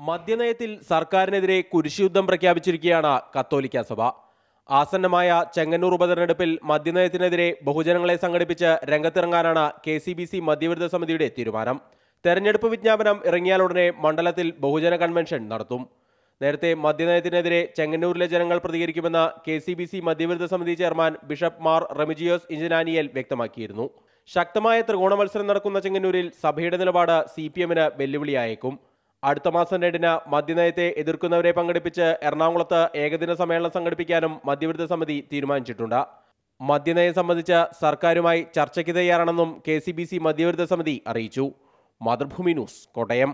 മദ്യനയത്തിൽ സർക്കാരിനെതിരെ കുരിശുയുദ്ധം പ്രഖ്യാപിച്ചിരിക്കുകയാണ് കത്തോലിക്ക സഭ ആസന്നമായ ചെങ്ങന്നൂർ ഉപതെരഞ്ഞെടുപ്പിൽ മദ്യനയത്തിനെതിരെ ബഹുജനങ്ങളെ സംഘടിപ്പിച്ച് രംഗത്തിറങ്ങാനാണ് കെ സി ബി സി മദ്യവിരുദ്ധ സമിതിയുടെ തീരുമാനം തെരഞ്ഞെടുപ്പ് വിജ്ഞാപനം ഇറങ്ങിയാലുടനെ മണ്ഡലത്തിൽ ബഹുജന കൺവെൻഷൻ നടത്തും നേരത്തെ മദ്യനയത്തിനെതിരെ ചെങ്ങന്നൂരിലെ ജനങ്ങൾ പ്രതികരിക്കുമെന്ന് കെ സി ബി സി മദ്യവിരുദ്ധ സമിതി ചെയർമാൻ ബിഷപ്പ് മാർ റെമിജിയോസ് ഇഞ്ചനാനിയൽ വ്യക്തമാക്കിയിരുന്നു ശക്തമായ ത്രികോണ മത്സരം നടക്കുന്ന ചെങ്ങന്നൂരിൽ സഭയുടെ നിലപാട് സി പി എമ്മിന് വെല്ലുവിളിയായേക്കും അടുത്ത മാസം രണ്ടിന് മദ്യനയത്തെ എതിർക്കുന്നവരെ പങ്കെടുപ്പിച്ച് എറണാകുളത്ത് ഏകദിന സമ്മേളനം സംഘടിപ്പിക്കാനും മദ്യവിരുദ്ധ സമിതി തീരുമാനിച്ചിട്ടുണ്ട് മദ്യനയം സംബന്ധിച്ച് സർക്കാരുമായി ചർച്ചയ്ക്ക് തയ്യാറാണെന്നും കെ സി ബി സി മദ്യവിരുദ്ധ സമിതി അറിയിച്ചു മാതൃഭൂമി ന്യൂസ് കോട്ടയം